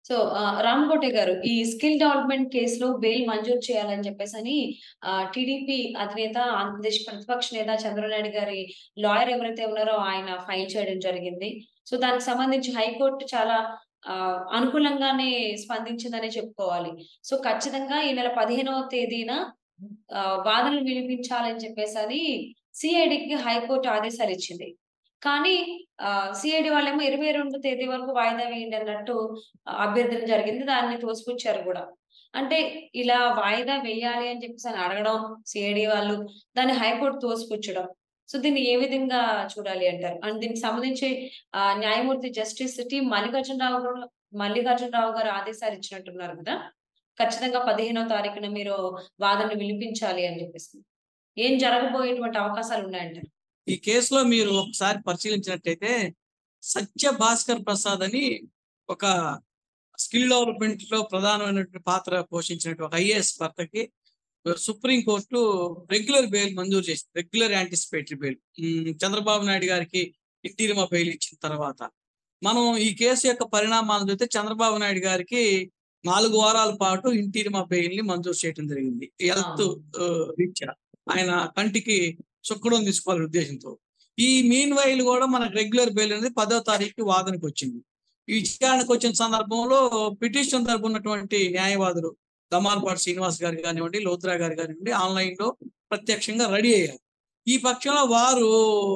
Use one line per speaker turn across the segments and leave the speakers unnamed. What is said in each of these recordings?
So ఆహ్, రామకోటి గారు ఈ స్కిల్ డెవలప్‌మెంట్ కేస్‌లో బెయిల్ మంజూరు చేయాలని చెప్పేసని ఆహ్, టీడీపీ అధినేత ఆంధ్రప్రదేశ్ ప్రతిపక్ష నేత చంద్రబాబు నాయుడు గారి లాయర్ ఎవరైతే ఉన్నారో ఆయన ఫైల్ చేయడం జరిగింది. సో దానికి సంబంధించి హైకోర్టు చాలా ఆహ్, అనుకూలంగానే స్పందించిందనే చెప్పుకోవాలి. సో ఖచ్చితంగా ఈ నెల 15వ తేదీన ఆహ్, వాదనలు వినిపించాలని చెప్పేసని సీఐడీకి హైకోర్టు ఆదేశాలిచ్చింది. కానీ ఆహ్, సీఐడీ వాళ్ళేమో 22 తేదీ వరకు వాయిదా వేయండి అన్నట్టు ఆహ్, అభ్యర్థన జరిగింది. దాన్ని తోసిపుచ్చారు గూడా. అంటే ఇలా వాయిదా వేయాలి అని చెప్పేసని అడగడం సీఐడీ వాళ్ళు, దాన్ని హైకోర్టు తోసిపుచ్చడం. సో దీన్ని ఏ విధంగా చూడాలి అంటారు? అండ్ దీనికి సంబంధించి ఆహ్, న్యాయమూర్తి జస్టిస్ టి మల్లికార్జునరావు గూడా మల్లికార్జునరావు గారు ఆదేశాలు ఇచ్చినట్టున్నారు గదా! ఖచ్చితంగా 15వ తారీఖున మీరు వాదనలు వినిపించాలి అని చెప్పేసి. ఏం జరగబోయేటువంటి అవకాశాలు ఉన్నాయంటారు?
ఈ కేసులో మీరు ఒకసారి పరిశీలించినట్టయితే సత్య భాస్కర్ ప్రసాద్ అని ఒక స్కిల్ డెవలప్‌మెంట్ లో ప్రధానమైనటువంటి పాత్ర పోషించినటువంటి ఒక ఐఏఎస్ భర్తకి సుప్రీం కోర్టు రెగ్యులర్ బెయిల్ మంజూరు చేసింది. Regular anticipatory bail. Hmm. Chandrababu Naidu గారికి ఇంటీరియం బెయిల్ ఇచ్చిన తర్వాత. మనం ఈ కేసు యొక్క పరిణామాలు చూస్తే చంద్రబాబు నాయుడు గారికి 4 వారాల పాటు ఇంటీరియం బెయిల్‌ని మంజూరు చేయడం జరిగింది. హెల్త్
ఆ!
ఆహ్, రీత్యా ఆయన కంటికి చుక్కడం తీసుకోవాలనే ఉద్దేశంతో. ఈ మీన్ వైల్ కూడా మనకు రెగ్యులర్ బెయిల్ అనేది 10వ తారీఖుకి వాదనకు వచ్చింది. ఈ విచారణకు వచ్చిన సందర్భంలో పిటిషన్ తరపున ఉన్నటువంటి న్యాయవాదులు దమాలపాటి శ్రీనివాస్ గారు కానివ్వండి, లోత్రా గారు కానివ్వండి ఆన్‌లైన్ లో ప్రత్యక్షంగా రెడీ అయ్యారు. ఈ పక్షంలో వారు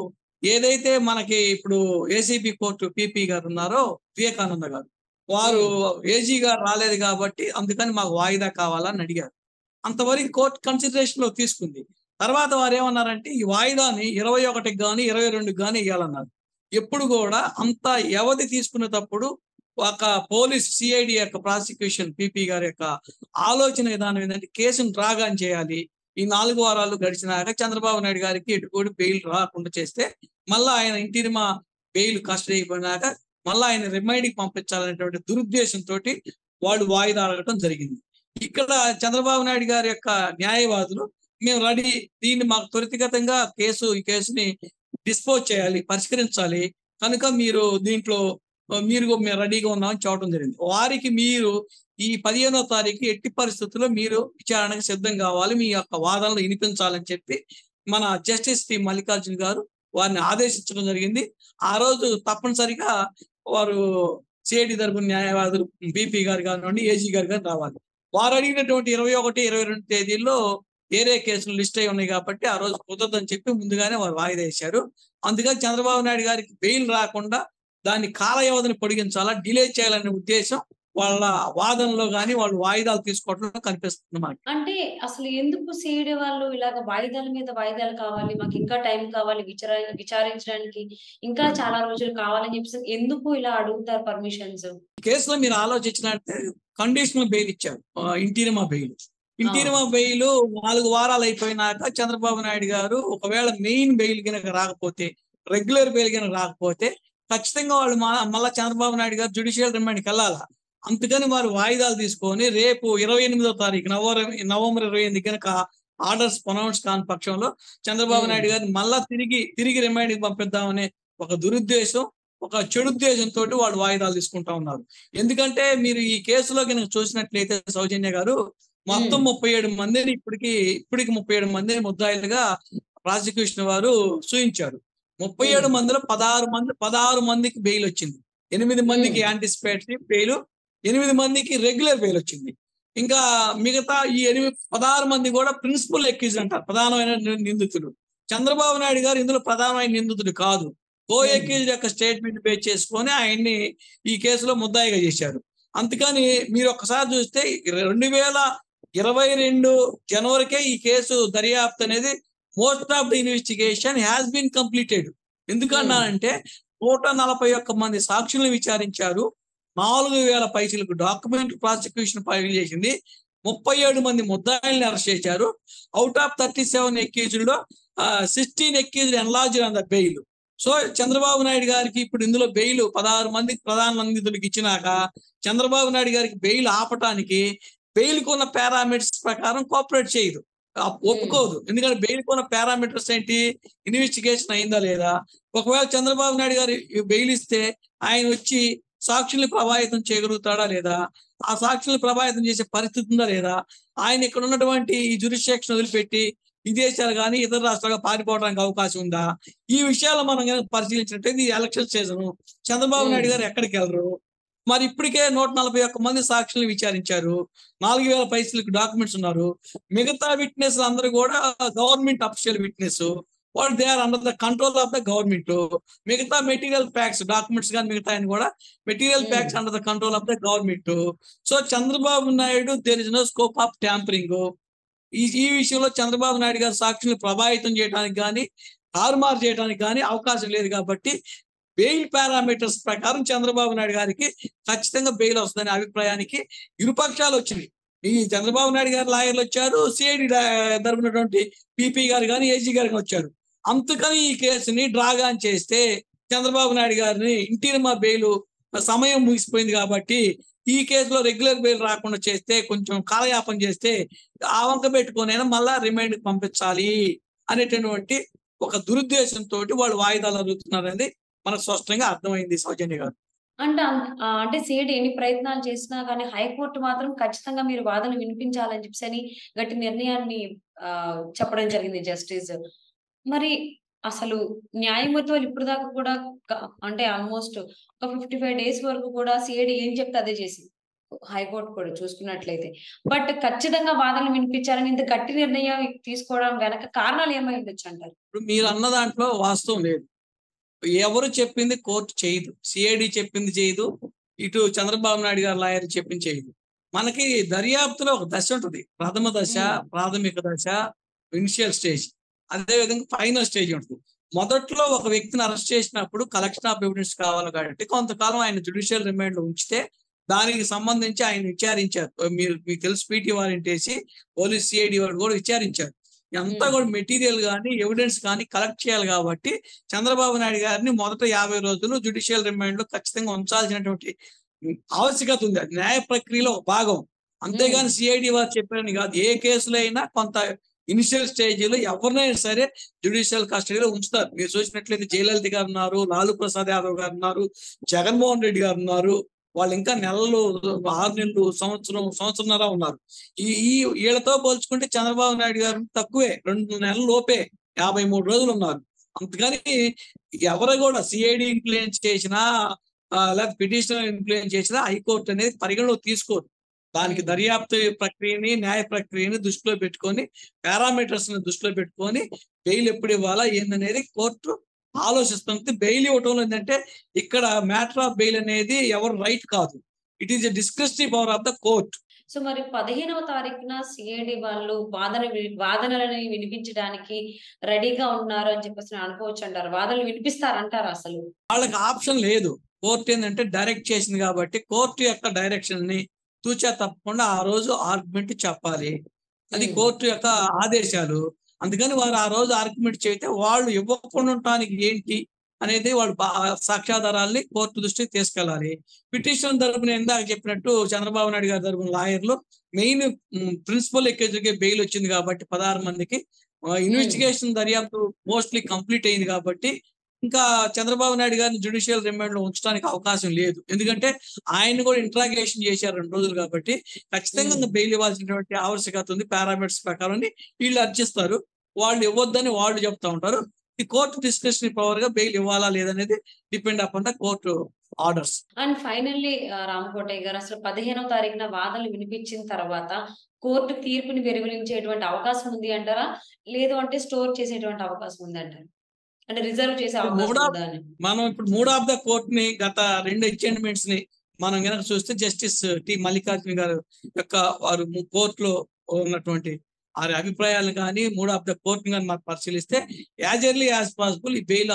ఏదైతే మనకి ఇప్పుడు ఏసీబీ కోర్టు పీపీ గారు ఉన్నారో వివేకానంద గారు. వారు ఏజీ గారు రాలేదు కాబట్టి అందుకని మాకు వాయిదా కావాలని అడిగారు. అంతవరకు కోర్టు కన్సిడరేషన్ లో తీసుకుంది. తర్వాత వారు ఏమన్నారంటే ఈ వాయిదాని 21కి గాని, 22కి గాని ఇయ్యాలన్నారు. ఎప్పుడు కూడా అంత వ్యవధి తీసుకునేటప్పుడు ఒక పోలీస్ సిఐడి యొక్క ప్రాసిక్యూషన్ పీపీ గారి యొక్క ఆలోచన విధానం ఏంటంటే కేసును డ్రాగాన్ చేయాలి. ఈ 4 వారాలు గడిచినాక చంద్రబాబు నాయుడు గారికి ఎటువంటి బెయిల్ రాకుండా చేస్తే మళ్ళా ఆయన ఇంటీరియం బెయిల్ కస్టడీ అయిపోయినాక మళ్ళా ఆయన రిమైండ్‌కి పంపించాలనేటువంటి దురుద్దేశంతోటి వాళ్ళు వాయిదా అడగటం జరిగింది. ఇక్కడ చంద్రబాబు నాయుడు గారి యొక్క న్యాయవాదులు మేము రెడీ దీన్ని మాకు త్వరితగతంగా కేసు ఈ కేసుని డిస్పోజ్ చేయాలి, పరిష్కరించాలి. కనుక మీరు దీంట్లో ఆహ్, మీరు మేము రెడీగా ఉన్నామని చెప్పడం జరిగింది. వారికి మీరు ఈ 15వ తారీఖు ఎట్టి పరిస్థితుల్లో మీరు విచారణకు సిద్ధం కావాలి. మీ యొక్క వాదనలు వినిపించాలని చెప్పి మన జస్టిస్ టి మల్లికార్జున గారు వారిని ఆదేశించడం జరిగింది. ఆ రోజు తప్పనిసరిగా వారు సిఐడి తరపున న్యాయవాదులు బీపీ గారు కానివ్వండి, ఏజీ గారు గాని రావాలి. వారు అడిగినటువంటి 21, 22 తేదీల్లో వేరే కేసులు లిస్ట్ అయి ఉన్నాయి కాబట్టి ఆ రోజు కుదరదని చెప్పి ముందుగానే వారు వాయిదా వేశారు. అందుకని చంద్రబాబు నాయుడు గారికి బెయిల్ రాకుండా దాన్ని కాల వ్యవధిని పొడిగించాలా, డిలే చేయాలనే ఉద్దేశం వాళ్ళ వాదనలో గాని, వాళ్ళు వాయిదాలు తీసుకోవడంలో కనిపిస్తుంది మనకి.
అంటే అసలు ఎందుకు సీఐడీ వాళ్ళు ఇలాగ వాయిదాల మీద వాయిదాలు కావాలి, మాకు ఇంకా టైం కావాలి విచార విచారించడానికి ఇంకా చాలా రోజులు కావాలని చెప్పేసి ఎందుకు ఇలా అడుగుతారు పర్మిషన్స్?
ఈ కేసులో మీరు ఆలోచించినట్టే కండిషనల్ బెయిల్ ఇచ్చారు. Ah, interim bail. Interim
ah!
Bail 4 వారాలు అయిపోయినాక చంద్రబాబు నాయుడు గారు ఒకవేళ మెయిన్ బెయిల్ గనక రాకపోతే, రెగ్యులర్ బెయిల్ గనక రాకపోతే ఖచ్చితంగా వాళ్ళు మ మళ్ళా చంద్రబాబు నాయుడు గారు జ్యుడిషియల్ రిమాండ్‌కి వెళ్ళాలా. అందుకని వారు వాయిదాలు తీసుకొని రేపు 28వ తారీఖు నవర నవంబర్ 28 గనక ఆర్డర్స్ ప్రొనౌన్స్ కాని పక్షంలో చంద్రబాబు
హ్మ్.
నాయుడు గారిని మళ్ళా తిరిగి, తిరిగి రిమాండ్‌కి పంపిద్దామనే ఒక దురుద్దేశం, ఒక చెడుద్దేశంతోటి వాళ్ళు వాయిదాలు తీసుకుంటా ఉన్నారు. ఎందుకంటే మీరు ఈ కేసులో గనక చూసినట్లయితే సౌజన్య గారు మొత్తం
హ్మ్.
37 మందిని ఇప్పటికి, ఇప్పటికి 37 మందిని ముద్దాయిలుగా ప్రాసిక్యూషన్ వారు సూయించారు. 37
హ్మ్.
మందిలో 16 మంది 16 మందికి బెయిల్ వచ్చింది. 8 మందికి
హ్మ్.
యాంటిసిపేటరీ బెయిల్, 8 మందికి రెగ్యులర్ బెయిల్ వచ్చింది. ఇంకా మిగతా ఈ ఎనిమి 16 మంది కూడా ప్రిన్సిపల్ అక్యూజ్డ్ అంటారు. ప్రధానమైన ని నిందితులు. చంద్రబాబు నాయుడు గారు ఇందులో ప్రధానమైన నిందితుడు కాదు. కో
హ్మ్.
అక్యూజ్డ్ యొక్క స్టేట్మెంట్ బేస్ చేసుకొని ఆయన్ని ఈ కేసులో ముద్దాయిగా చేశారు. అందుకని మీరు ఒక్కసారి చూస్తే 2022 జనవరికే ఈ కేసు దర్యాప్తు అనేది most of the investigation has been completed.
Hmm.
ఎందుకన్నానంటే 141 మంది సాక్షులను విచారించారు. 4000 పైచిలకు డాక్యుమెంట్ ప్రాసిక్యూషన్ ఫైల్ చేసింది. 37 మంది ముద్దాయిల్ని అరెస్ట్ చేశారు. ఔట్ ఆఫ్ 37 అక్యూజ్డ్‌లో ah, 16 accused enlarged on the bail. So Chandrababu Naidu గారికి ఇప్పుడు ఇందులో బెయిల్ 16 మందికి ప్రధాన నిందితులకు ఇచ్చినాక చంద్రబాబు నాయుడు గారికి బెయిల్ ఆపటానికి బెయిల్‌కున్న పారామీటర్స్ ప్రకారం కోఆపరేట్ చేయదు. ఆహ్,
హ్మ్.
ఒప్పుకోదు. ఎందుకంటే బెయిల్‌కున్న పారామీటర్స్ ఏంటి? ఇన్వెస్టిగేషన్ అయిందా లేదా? ఒకవేళ చంద్రబాబు నాయుడు గారు ఈ బెయిల్ ఇస్తే ఆయన వచ్చి సాక్షుల్ని ప్రభావితం చేయగలుగుతాడా లేదా ఆ సాక్షుల్ని ప్రభావితం చేసే పరిస్థితి ఉందా లేదా ఆయన ఇక్కడ ఉన్నటువంటి ఈ జురిస్ట్రక్షన్ వదిలిపెట్టి విదేశాలు కానీ ఇతర రాష్ట్రాలుగా పారిపోవడానికి అవకాశం ఉందా ఈ విషయాలు మనం కనుక పరిశీలించినట్టయితే ఈ election season Chandrababu
Hmm.
Naidu గారు ఎక్కడికి వెళ్ళరు మరి ఇప్పటికే నూట నలభై ఒక్క మంది సాక్షుల్ని విచారించారు నాలుగు వేల పైసలకు డాక్యుమెంట్స్ ఉన్నారు మిగతా విట్నెస్ అందరూ కూడా గవర్నమెంట్ అఫిషియల్ విట్నెస్ వాళ్ళు they are under the control of the government మిగతా మెటీరియల్ ఫ్యాక్ట్స్ డాక్యుమెంట్స్ కానీ మిగతా ఆయన కూడా material
Hmm.
Facts under the control of the government so Chandrababu Naidu there is no scope of tampering ఈ ఈ విషయంలో చంద్రబాబు నాయుడు గారు సాక్షుల్ని ప్రభావితం చేయడానికి కానీ తారుమారు చేయడానికి కానీ అవకాశం లేదు కాబట్టి బెయిల్ పారామీటర్స్ ప్రకారం చంద్రబాబు నాయుడు గారికి ఖచ్చితంగా బెయిల్ వస్తుందనే అభిప్రాయానికి ఇరుపక్షాలు వచ్చింది ఈ చంద్రబాబు నాయుడు గారు లాయర్లు వచ్చారు సిఐడి తరపునటువంటి పిపి గారు కానీ ఏజీ గారు కానీ వచ్చారు అందుకని ఈ కేసుని డ్రాగాన్ చేస్తే చంద్రబాబు నాయుడు గారిని ఇంటీరియర్ బెయిల్ సమయం ముగిసిపోయింది కాబట్టి ఈ కేసులో రెగ్యులర్ బెయిల్ రాకుండా చేస్తే కొంచెం కాలయాపన చేస్తే ఆ వంక పెట్టుకునైనా మళ్ళా రిమైండ్ పంపించాలి అనేటటువంటి ఒక దురుద్దేశంతో వాళ్ళు వాయిదాలు అడుగుతున్నారు అనేది మనకు స్పష్టంగా అర్థమైంది సౌజన్య గారు
అంటే అం- ఆ, అంటే సిఐడి ఎన్ని ప్రయత్నాలు చేసినా కానీ హైకోర్టు మాత్రం ఖచ్చితంగా మీరు వాదన వినిపించాలని చెప్పేసి అని గట్టి నిర్ణయాన్ని ఆ, చెప్పడం జరిగింది జస్టిస్ మరి అసలు న్యాయమూర్తి వాళ్ళు ఇప్పుడు దాకా కూడా క- అంటే ఆల్మోస్ట్ ఒక ఫిఫ్టీ ఫైవ్ డేస్ వరకు కూడా సిఐడి ఏం చెప్తే అదే చేసింది హైకోర్టు కూడా చూసుకున్నట్లయితే బట్ ఖచ్చితంగా వాదనలు వినిపించాలని ఇంత గట్టి నిర్ణయం తీసుకోవడం వెనక కారణాలు ఏమై ఉండొచ్చు అంటారు
ఇప్పుడు మీరు అన్న దాంట్లో వాస్తవం లేదు ఎవరు చెప్పింది కోర్టు చేయదు సిఐడి చెప్పింది చేయదు ఇటు చంద్రబాబు నాయుడు గారు లాయర్ చెప్పింది చేయదు మనకి దర్యాప్తులో ఒక దశ ఉంటుంది ప్రథమ దశ
Hmm.
ప్రాథమిక దశ ఇనిషియల్ స్టేజ్ అదే విధంగా ఫైనల్ స్టేజ్ ఉంటుంది మొదట్లో ఒక వ్యక్తిని అరెస్ట్ చేసినప్పుడు కలెక్షన్ ఆఫ్ ఎవిడెన్స్ కావాలి కాబట్టి కొంతకాలం ఆయన జుడిషియల్ రిమాండ్ లో ఉంచితే దానికి సంబంధించి ఆయన విచారించారు మీరు మీకు తెలుసు పీటీ వారెంట్ వేసి పోలీస్ సిఐడి వారు కూడా విచారించారు అంతా
Hmm.
కూడా మెటీరియల్ కానీ ఎవిడెన్స్ కానీ కలెక్ట్ చేయాలి కాబట్టి చంద్రబాబు నాయుడు గారిని మొదట యాభై రోజులు జుడిషియల్ రిమాండ్ లో ఖచ్చితంగా ఉంచాల్సినటువంటి ఆవశ్యకత ఉంది అది న్యాయ ప్రక్రియలో ఒక భాగం అంతేగాని సిఐడి వారు చెప్పారని కాదు ఏ కేసులో అయినా కొంత ఇనిషియల్ స్టేజ్ లో ఎవరినైనా సరే జుడిషియల్ కస్టడీలో ఉంచుతారు మీరు చూసినట్లయితే జయలలిత గారు ఉన్నారు లాలూ ప్రసాద్ యాదవ్ గారు ఉన్నారు జగన్మోహన్ రెడ్డి గారు ఉన్నారు వాళ్ళు ఇంకా నెలలు ఆరు నెలలు సంవత్సరం సంవత్సరంన్నర ఉన్నారు ఈ ఈ వీళ్ళతో పోల్చుకుంటే చంద్రబాబు నాయుడు గారు తక్కువే రెండు నెలల లోపే యాభై మూడు రోజులు ఉన్నారు అందుకని ఎవరు కూడా సిఐడి ఇన్ఫ్లుయెన్స్ చేసినా ఆ, లేదా పిటిషనర్ ఇన్ఫ్లుయెన్స్ చేసినా హైకోర్టు అనేది పరిగణలోకి తీసుకోరు దానికి
Hmm.
దర్యాప్తు ప్రక్రియని న్యాయ ప్రక్రియని దృష్టిలో పెట్టుకొని పారామీటర్స్ ని దృష్టిలో పెట్టుకొని బెయిల్ ఎప్పుడు ఇవ్వాలా ఏందనేది కోర్టు ఆలోచిస్తుంది బెయిల్ ఇవ్వటంలో ఏంటంటే ఇక్కడ మ్యాటర్ ఆఫ్ బెయిల్ అనేది ఎవరు రైట్ కాదు it is a descriptive power of the court
so మరి పదిహేనవ తారీఖున సిఐడి వాళ్ళు వాదన వి- వాదనలని వినిపించడానికి రెడీగా ఉన్నారు అని చెప్పేసి నేను అనుకోవచ్చు అంటారు వాదనలు వినిపిస్తారంటారు అసలు
వాళ్ళకి ఆప్షన్ లేదు కోర్టు ఏంటంటే డైరెక్ట్ చేసింది కాబట్టి కోర్టు యొక్క డైరెక్షన్ ని తూచా తప్పకుండా ఆ రోజు ఆర్గ్యుమెంట్ చెప్పాలి అది
Hmm.
కోర్టు యొక్క ఆదేశాలు అందుకని వారు ఆ రోజు ఆర్గ్యుమెంట్ చేస్తే వాళ్ళు ఇవ్వకుండా ఉండటానికి ఏంటి అనేది వాళ్ళు బా- సాక్ష్యాధారాల్ని కోర్టు దృష్టికి తీసుకెళ్ళాలి పిటిషన్ తరపున ఇందాక చెప్పినట్టు చంద్రబాబు నాయుడు గారి తరపున లాయర్లు మెయిన్ ప్రిన్సిపల్ ఎక్కేజీకి బెయిల్ వచ్చింది కాబట్టి పదహారు మందికి ఇన్వెస్టిగేషన్ దర్యాప్తు మోస్ట్లీ కంప్లీట్ అయింది కాబట్టి ఇంకా చంద్రబాబు నాయుడు గారిని జుడిషియల్ రిమాండ్ లో ఉంచడానికి అవకాశం లేదు ఎందుకంటే ఆయన కూడా ఇంట్రాగేషన్ చేశారు రెండు రోజులు కాబట్టి ఖచ్చితంగా
Hmm.
బెయిల్ ఇవ్వాల్సినటువంటి ఆవశ్యకత ఉంది పారామీటర్స్ ప్రకారం వీళ్ళు అర్జిస్తారు వాళ్ళు ఇవ్వద్దని వాళ్ళు చెప్తా ఉంటారు ఈ కోర్టు డిస్కషన్ పవర్ గా బెయిల్ ఇవ్వాలా లేదనేది depend upon the court orders
and finally Ramakotaiah గారు అసలు పదిహేనవ తారీఖున వాదనలు వినిపించిన తర్వాత కోర్టు తీర్పుని వెలువరించేటువంటి అవకాశం ఉంది అంటారా లేదు అంటే స్టోర్ చేసేటువంటి అవకాశం ఉంది అంటారా అంటే రిజర్వ్ చేసే అవకాశం
మూడో-
ఉందా అని
మనం ఇప్పుడు మూడ్ ఆఫ్ ద కోర్ట్ ని గత రెండు అడ్జమెంట్స్ ని మనం కనుక చూస్తే జస్టిస్ టి మల్లికార్జున గారు యొక్క వారు కోర్టులో ఉన్నటువంటి వారి అభిప్రాయాలు కానీ మూడ్ ఆఫ్ ద కోర్ట్ కానీ మనం పరిశీలిస్తే యాజ్ ఎర్లీ యాజ్ పాసిబుల్ ఈ బెయిల్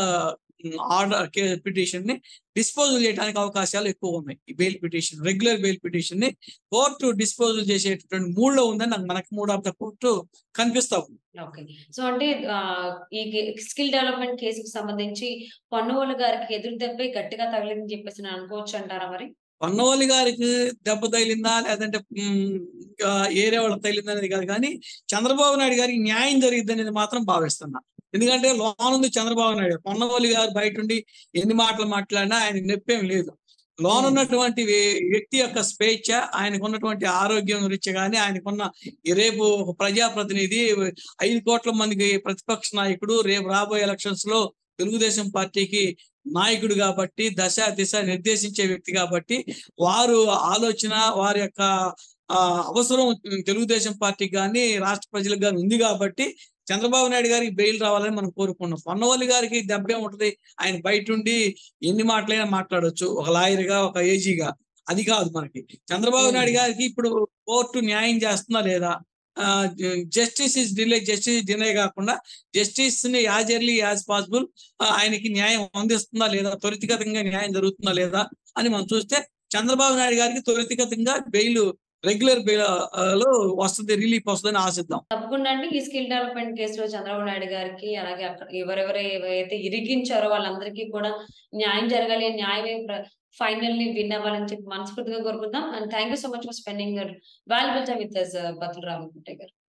ఆర్డర్ పిటిషన్ ని డిస్పోజల్ చేయడానికి అవకాశాలు ఎక్కువ ఉన్నాయి ఈ bail petition regular bail petition ని కోర్టు డిస్పోజల్ చేసేటటువంటి మూడ్ లో ఉందని నాకు మనకు మూడ్ ఆఫ్ ద కోర్టు కనిపిస్తా ఉంది
ఓకే సో అంటే ఆ, ఈ స్కిల్ డెవలప్మెంట్ కేసుకు సంబంధించి పొన్నవోలు గారికి ఎదురు దెబ్బే గట్టిగా తగిలిందని చెప్పేసి నేను అనుకోవచ్చు అంటారా మరి
పన్నోలి గారికి దెబ్బ తగిలిందా లేదంటే ఉమ్, ఇంకా ఏరే వాళ్ళకి తగిలిందా అనేది కాదు కానీ చంద్రబాబు నాయుడు గారికి న్యాయం జరిగింది అనేది మాత్రం భావిస్తున్నా ఎందుకంటే లోనుంది చంద్రబాబు నాయుడు పొన్నవోలి గారు బయట ఉండి ఎన్ని మాటలు మాట్లాడినా ఆయన నొప్పేం లేదు లోన్
ఉమ్.
ఉన్నటువంటి వే- వ్యక్తి యొక్క స్వేచ్ఛ ఆయనకు ఉన్నటువంటి ఆరోగ్యం రీత్యా కానీ ఆయనకున్న ఈ రేపు ఒక ప్రజాప్రతినిధి ఐదు కోట్ల మందికి ప్రతిపక్ష నాయకుడు రేపు రాబోయే ఎలక్షన్స్ లో తెలుగుదేశం పార్టీకి నాయకుడు కాబట్టి దశ దిశ నిర్దేశించే వ్యక్తి కాబట్టి వారు ఆలోచన వారి యొక్క ఆ, అవసరం తెలుగుదేశం పార్టీకి కానీ రాష్ట్ర ప్రజలకు కానీ ఉంది కాబట్టి చంద్రబాబు నాయుడు గారికి బెయిల్ రావాలని మనం కోరుకున్నాం పొన్నవల్లి గారికి దెబ్బే ఉంటది ఆయన బయట ఉండి ఎన్ని మాటలైనా మాట్లాడొచ్చు ఒక లాయర్ గా ఒక ఏజీగా అది కాదు మనకి చంద్రబాబు
ఉమ్.
నాయుడు గారికి ఇప్పుడు కోర్టు న్యాయం చేస్తుందా లేదా justice is delay justice delay కాకుండా జస్టిస్ ని యాజ్ ఎర్లీ యాజ్ పాసిబుల్ ఆయనకి న్యాయం అందిస్తుందా లేదా త్వరితగతంగా న్యాయం జరుగుతుందా లేదా అని మనం చూస్తే చంద్రబాబు నాయుడు గారికి త్వరితగతంగా బెయిల్ రెగ్యులర్ బెయిల్ లో వస్తుంది రిలీఫ్ వస్తుందని ఆశిద్దాం
తప్పకుండా అండి ఈ స్కిల్ డెవలప్మెంట్ కేసులో చంద్రబాబు నాయుడు గారికి అలాగే అక్కడ ఎవరెవరు ఎవరైతే ఇరికించారో వాళ్ళందరికీ కూడా న్యాయం జరగాలి న్యాయమే ఫైనల్లీ విన్ అవ్వాలని చెప్పి మనస్ఫూర్తిగా కోరుకుందాం and thank you so much for spending valuable time with బతులు రామకుంటే గారు